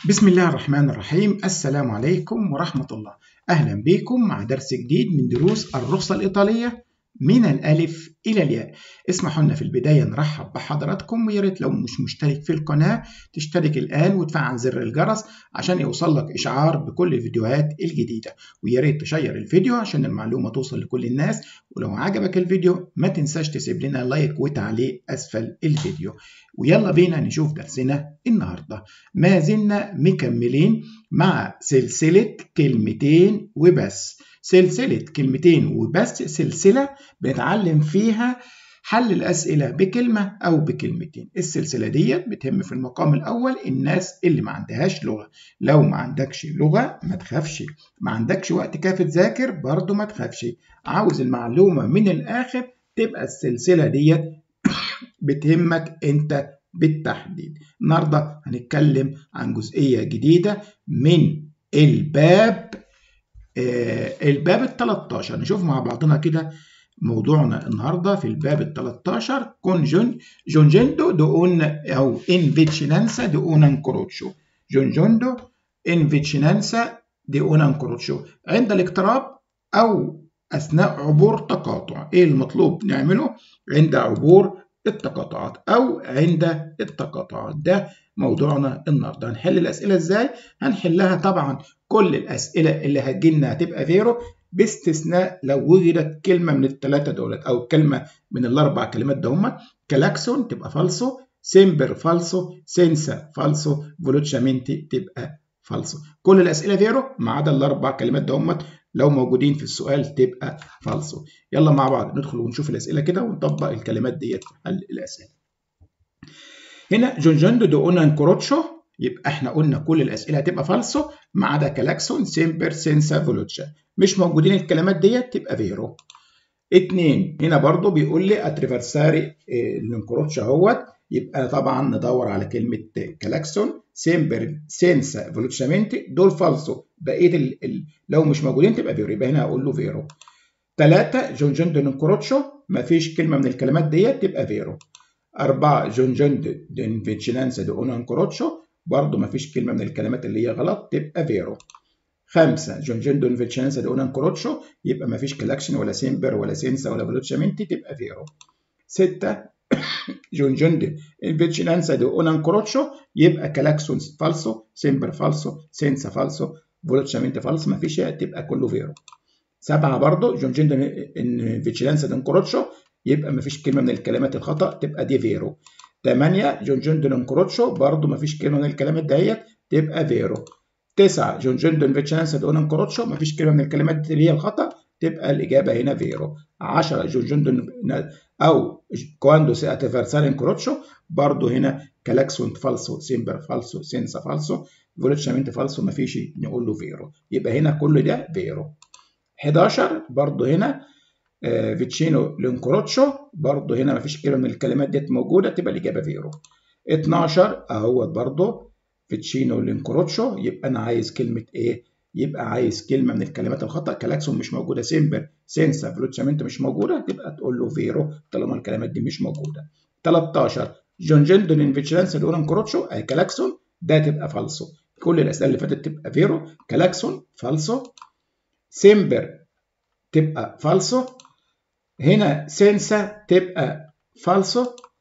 بسم الله الرحمن الرحيم السلام عليكم ورحمة الله أهلا بكم مع درس جديد من دروس الرخصة الإيطالية من الألف إلى الياء اسمحوا لنا في البداية نرحب بحضراتكم ويا ريت لو مش مشترك في القناة تشترك الآن وتفعل زر الجرس عشان يوصل لك إشعار بكل الفيديوهات الجديدة ويا ريت تشير الفيديو عشان المعلومة توصل لكل الناس ولو عجبك الفيديو ما تنساش تسيب لنا لايك وتعليق أسفل الفيديو ويلا بينا نشوف درسنا النهاردة ما زلنا مكملين مع سلسلة كلمتين وبس سلسلة كلمتين وبس سلسلة بنتعلم فيها حل الأسئلة بكلمة أو بكلمتين السلسلة ديت بتهم في المقام الأول الناس اللي ما عندهاش لغة لو ما عندكش لغة ما تخافش ما عندكش وقت كافي تذاكر برضو ما تخافش عاوز المعلومة من الآخر تبقى السلسلة ديت بتهمك أنت بالتحديد النهاردة هنتكلم عن جزئية جديدة من الباب آه الباب ال 13 نشوف مع بعضنا كده موضوعنا النهارده في الباب ال 13 كونجون جونجندو دون او انفيتشنانسا دي اونان كروتشو جونجوندو انفيتشنانسا دي اونان كروتشو عند الاقتراب او اثناء عبور تقاطع ايه المطلوب نعمله عند عبور التقاطعات او عند التقاطعات ده موضوعنا النهارده هنحل الاسئله ازاي هنحلها طبعا كل الاسئله اللي هتجيلنا هتبقى فيرو باستثناء لو وجدت كلمه من الثلاثه دولت او كلمه من الاربع كلمات ده هما كلاكسون تبقى فالسو سيمبر فالسو سينسا فالسو فولوتشامينتي تبقى فالسو كل الاسئله فيرو ما عدا الاربع كلمات ده هما لو موجودين في السؤال تبقى فالسو يلا مع بعض ندخل ونشوف الاسئله كده ونطبق الكلمات ديت في حل الاسئله هنا جونجوندو دو اونان كروتشو يبقى احنا قلنا كل الاسئله هتبقى فالسو ما عدا كلاكسون سيمبر سينسا فولوتشا مش موجودين الكلمات ديت تبقى فيرو اتنين هنا برضو بيقول لي اتريفرساري الانكروتشا اهوت يبقى طبعا ندور على كلمه كلاكسون سيمبر سينسا فولوتشامينتي دول فالسو بقيه ال ال لو مش موجودين تبقى فيرو يبقى هنا هقول له فيرو ثلاثة جونجوندو انكروتشو مفيش كلمه من الكلمات ديت تبقى فيرو أربعة جونجوند دينفيتشنانسا دي اونان كروتشو برضه مفيش كلمة من الكلمات اللي هي غلط تبقى فيرو خمسة جونجوند دينفيتشنانسا دي اونان كروتشو يبقى مفيش كلاكشن ولا سيمبر ولا سينسا ولا بلوتشامينتي تبقى فيرو ستة جونجوند انفيتشنانسا دي اونان كروتشو يبقى كلاكسون فالسو سيمبر فالسو سينسا فالسو بلوتشامينتي فالسو مفيش تبقى كله فيرو سبعة برضه جونجوند انفيتشنانسا دي كروتشو يبقى مفيش كلمه من الكلمات الخطا تبقى دي فيرو 8 جونجون دون كروتشو برضه مفيش كلمه من الكلمات ديت تبقى فيرو 9 جونجون دون فيتشانس دون كروتشو مفيش كلمه من الكلمات اللي هي الخطا تبقى الاجابه هنا فيرو 10 جونجون دون او كواندو سي اتفرسال كروتشو برضه هنا كلاكسون فالسو سيمبر فالسو سينسا فالسو فولوتشامنت فالسو مفيش نقول له فيرو يبقى هنا كل ده فيرو 11 برضه هنا فيتشينو لينكروتشو برضه هنا مفيش كلمه من الكلمات ديت موجوده تبقى الاجابه فيرو 12 اهوت برضه فيتشينو لينكروتشو يبقى انا عايز كلمه ايه يبقى عايز كلمه من الكلمات الخطا كلاكسون مش موجوده سيمبر سينسا فلوتشامنت مش موجوده تبقى تقول له فيرو طالما الكلمات دي مش موجوده 13 جونجندو لينفيتشلانس الاولى كروتشو اي كلاكسون ده تبقى فالسو كل الاسئله اللي فاتت تبقى فيرو كلاكسون فالسو سيمبر تبقى فالسو هنا سينسا تبقى فالسو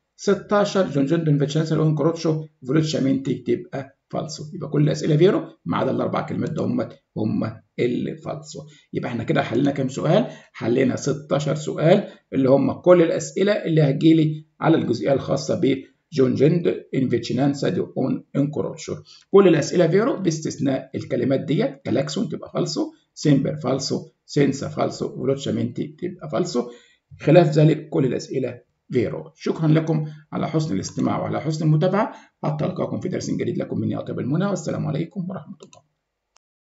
16 جونجون انفيتشنسا لون كروتشو فولوتشامينتي تبقى فالسو يبقى كل الاسئله فيرو ما عدا الاربع كلمات ده هم هم اللي فالسو يبقى احنا كده حلينا كام سؤال حلينا 16 سؤال اللي هم كل الاسئله اللي هتجيلي على الجزئيه الخاصه ب جونجند انفيتشنانسا دي اون انكروتشو كل الاسئله فيرو باستثناء الكلمات ديت كلاكسون تبقى فالسو سيمبر فالسو سينسا فالسو فولوتشامينتي تبقى فالسو خلاف ذلك كل الأسئلة فيرو شكرا لكم على حسن الاستماع وعلى حسن المتابعة حتى ألقاكم في درس جديد لكم مني أطيب المنى والسلام عليكم ورحمة الله